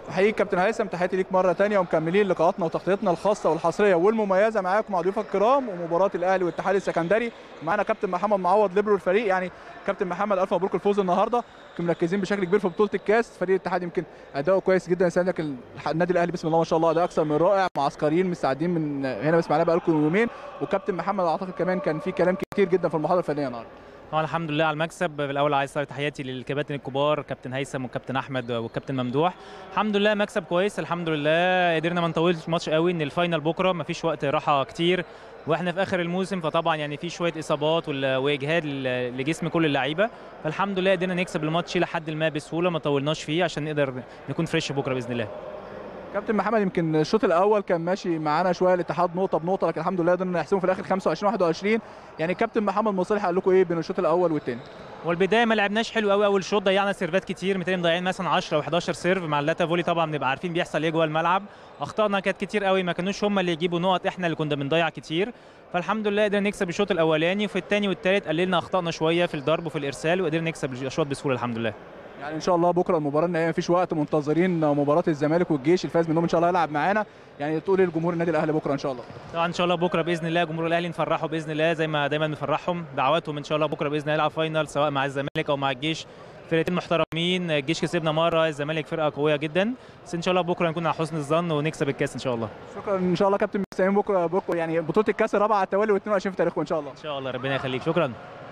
حقيقي كابتن هيثم تحياتي ليك مره ثانيه ومكملين لقاءاتنا وتغطيتنا الخاصه والحصريه والمميزه معاكم مع ضيوف الكرام ومباراه الاهلي والاتحاد السكندري معانا كابتن محمد معوض ليبرو الفريق يعني كابتن محمد الف مبروك الفوز النهارده يمكن مركزين بشكل كبير في بطوله الكاس فريق الاتحاد يمكن اداؤه كويس جدا السنه لكن النادي الاهلي بسم الله ما شاء الله اداء اكثر من رائع معسكرين مستعدين من هنا بسم الله بقالكم يومين وكابتن محمد اعتقد كمان كان في كلام كتير جدا في المحاضره الفنيه النهارده طبعا الحمد لله على المكسب في الاول عايز أسأل تحياتي للكباتن الكبار كابتن هيثم وكابتن احمد وكابتن ممدوح الحمد لله مكسب كويس الحمد لله قدرنا ما نطولش ماتش قوي ان الفاينل بكره ما فيش وقت راحه كتير واحنا في اخر الموسم فطبعا يعني في شويه اصابات وال- واجهاد ل- لجسم كل اللعيبه فالحمد لله قدرنا نكسب الماتش لحد ما بسهوله ما طولناش فيه عشان نقدر نكون فريش بكره باذن الله كابتن محمد يمكن الشوط الاول كان ماشي معانا شويه الاتحاد نقطه بنقطه لكن الحمد لله قدرنا نحسمه في الاخر 25 21 يعني كابتن محمد مصالح قال لكم ايه بين الشوط الاول والثاني والبدايه ما لعبناش حلو قوي اول شوط ضيعنا سيرفات كتير متهيألي مضيعين مثلا 10 او 11 سيرف مع اللاتا فولي طبعا بنبقى عارفين بيحصل ايه جوه الملعب اخطائنا كانت كتير قوي ما كانوش هم اللي يجيبوا نقط احنا اللي كنا بنضيع كتير فالحمد لله قدرنا نكسب الشوط الاولاني وفي الثاني والثالث قللنا اخطائنا شويه في الضرب وفي الارسال وقدرنا نكسب الاشواط بسهوله الحمد لله يعني ان شاء الله بكره المباراه النهائيه مفيش وقت منتظرين مباراه الزمالك والجيش الفايز منهم ان شاء الله يلعب معانا يعني تقول للجمهور النادي الاهلي بكره ان شاء الله طبعا ان شاء الله بكره باذن الله جمهور الاهلي نفرحه باذن الله زي ما دايما بنفرحهم دعواتهم ان شاء الله بكره باذن الله يلعب فاينل سواء مع الزمالك او مع الجيش فرقتين محترمين الجيش كسبنا مره الزمالك فرقه قويه جدا بس ان شاء الله بكره نكون على حسن الظن ونكسب الكاس ان شاء الله شكرا ان شاء الله كابتن مسامين بكره بكره يعني بطوله الكاس الرابعه على التوالي و22 في تاريخكم ان شاء الله ان شاء الله ربنا يخليك شكرا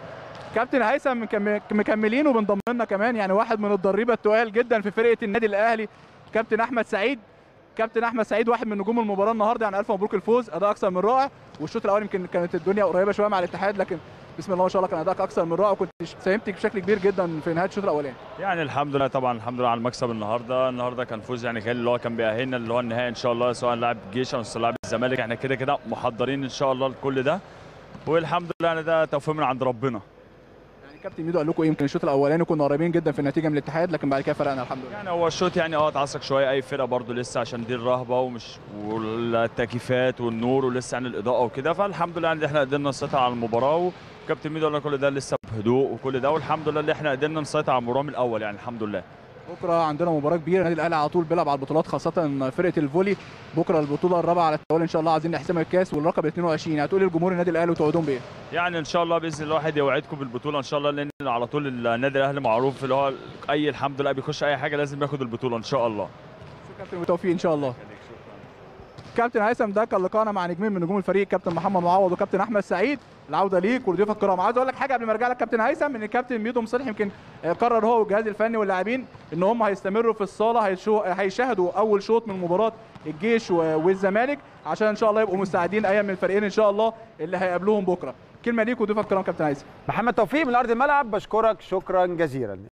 كابتن هيثم مكم- مكملين وبنضم لنا كمان يعني واحد من الضريبه التقال جدا في فرقه النادي الاهلي كابتن احمد سعيد كابتن احمد سعيد واحد من نجوم المباراه النهارده يعني الف مبروك الفوز اداء اكثر من رائع والشوط الاول يمكن كانت الدنيا قريبه شويه مع الاتحاد لكن بسم الله ما شاء الله كان ادائك اكثر من رائع وكنت ساهمت بشكل كبير جدا في نهايه الشوط الاولاني يعني الحمد لله طبعا الحمد لله على المكسب النهارده النهارده كان فوز يعني كان اللي هو كان بيأهلنا اللي هو النهائي ان شاء الله سواء لاعب الجيش او لاعب الزمالك احنا كده كده محضرين ان شاء الله لكل ده والحمد لله يعني ده توفيق من عند ربنا يعني كابتن ميدو قال لكم إيه؟ يمكن الشوط الاولاني كنا قريبين جدا في النتيجه من الاتحاد لكن بعد كده فرقنا الحمد لله يعني هو الشوط يعني اه اتعصك شويه اي فرقه برضو لسه عشان دي الرهبه ومش والتكييفات والنور ولسه يعني الاضاءه وكده فالحمد لله ان احنا قدرنا نسيطر على المباراه وكابتن ميدو قال كل ده لسه بهدوء وكل ده والحمد لله ان احنا قدرنا نسيطر على المباراه من الاول يعني الحمد لله بكره عندنا مباراه كبيره النادي الاهلي على طول بيلعب على البطولات خاصه فرقه الفولي بكره البطوله الرابعه على التوالي ان شاء الله عايزين نحسمها الكاس والرقم 22 هتقول للجمهور النادي الاهلي وتوعدهم بايه؟ يعني ان شاء الله باذن الله واحد يوعدكم بالبطوله ان شاء الله لان على طول النادي الاهلي معروف اللي هو اي الحمد لله بيخش اي حاجه لازم ياخد البطوله ان شاء الله شكرا كابتن بالتوفيق ان شاء الله كابتن هيثم ده كان لقاءنا مع نجمين من نجوم الفريق كابتن محمد معوض وكابتن احمد سعيد العوده ليك ولضيوف الكرام عايز اقول لك حاجه قبل ما ارجع لك كابتن هيثم ان الكابتن ميدو مصلح يمكن آه، قرر هو والجهاز الفني واللاعبين ان هم هيستمروا في الصاله هيشو- هيشاهدوا اول شوط من مباراه الجيش و- والزمالك عشان ان شاء الله يبقوا مستعدين ايام من الفريقين ان شاء الله اللي هيقابلوهم بكره كلمه ليك وضيوف الكرام كابتن هيثم محمد توفيق من ارض الملعب بشكرك شكرا جزيلا